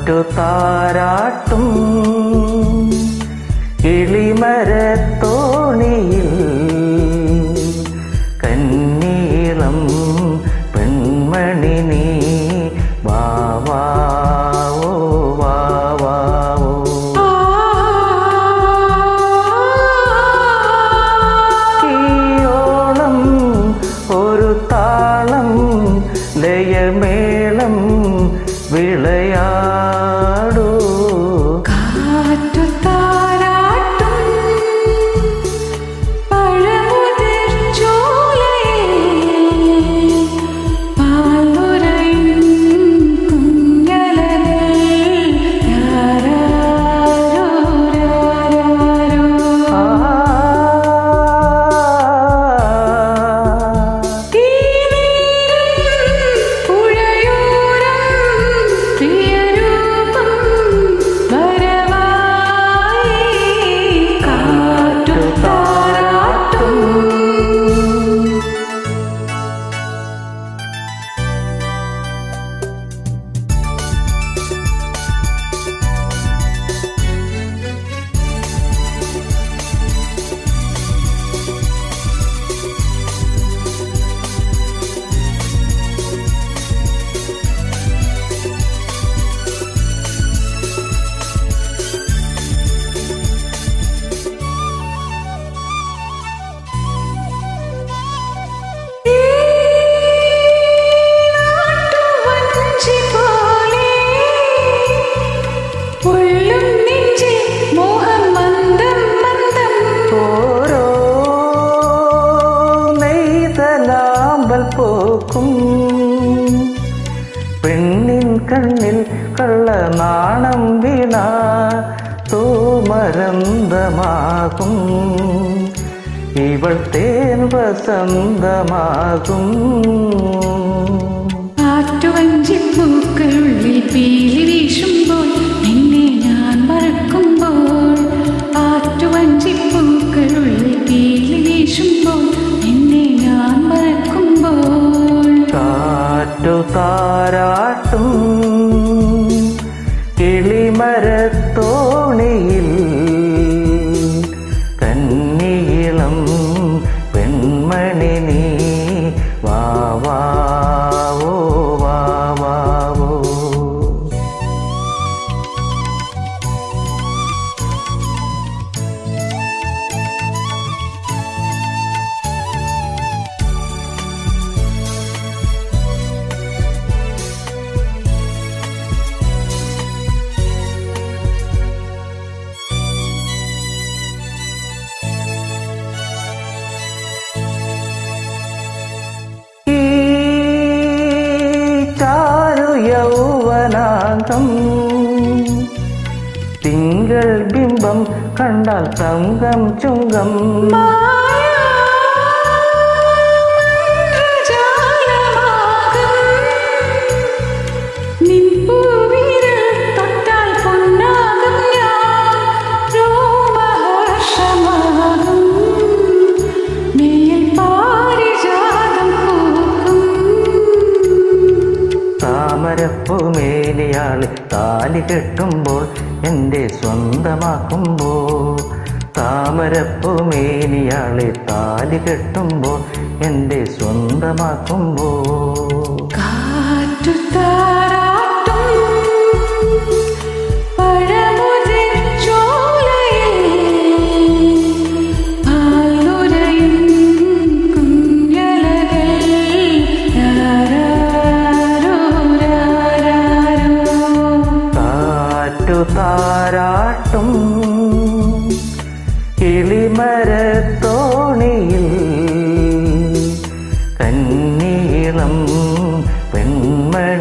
കാറ്റു താരാട്ടും കിളിമരത്തോണിയിൽ കന്നീളം പെൺമണി നീ വാവാവോ വാവാവോ ഈയോളം ഒരു താളം ലയമേളം വിളയാടൂ കാറ്റു താരാട്ടും പഴമുതിർച്ചോലയിൽ പാലുറയും കുഞ്ഞലകൾ രാരാരോ രാരാരോ ആ പുഴയോരം പ്രിയരൂപം വരവായി കാറ്റു താരാട്ടും നാട്ടുവഞ്ചി പോലെ ഉള്ളും നെഞ്ചിൽ മോഹം മന്ദം മന്ദം ഓരോ നെയ്തലാമ്പൽ പോക്കും പെണ്ണിൻ കണ്ണിൽ കള്ളനാണം വീണ തോമരന്തമാകും ഇവൾ തേൻ വസന്തമാകും ആറ്റുവഞ്ചിപ്പൂക്കളുള്ളിൽ പീലി വീശുമ്പോൾ എന്നെ ഞാൻ മറക്കുമ്പോൾ ആറ്റുവഞ്ചിപ്പൂക്കളുള്ളിൽ പീലി വീശുമ്പോൾ എന്നെ ഞാൻ മറക്കുമ്പോൾ കാറ്റു താരാട്ടും കിളിമരത്തോണിയിൽ കന്നിയിളം പെൺമണി നീ വാവാവോ വാവാവോ ഈ ചാരു യൗവനാകം തിങ്കൾ ബിംബം കണ്ടാൽ തങ്കം ചുങ്കം താമരപ്പൂമേലിയാള് താലി കെട്ടുമ്പോൾ എൻ്റെ സ്വന്തമാക്കുമ്പോൾ താമരപ്പൂമേലിയാളെ താലി കെട്ടുമ്പോൾ എൻ്റെ സ്വന്തമാക്കുമ്പോൾ കാറ്റു താരാട്ടും പഴമുതിർച്ചോലയിൽ പാലുരയും കുഞ്ഞലകൾ രാരാരോ രാരാരോ കാറ്റു താരാട്ടും കിളിമരത്തോണിയിൽ കന്നീളം പെൺമണി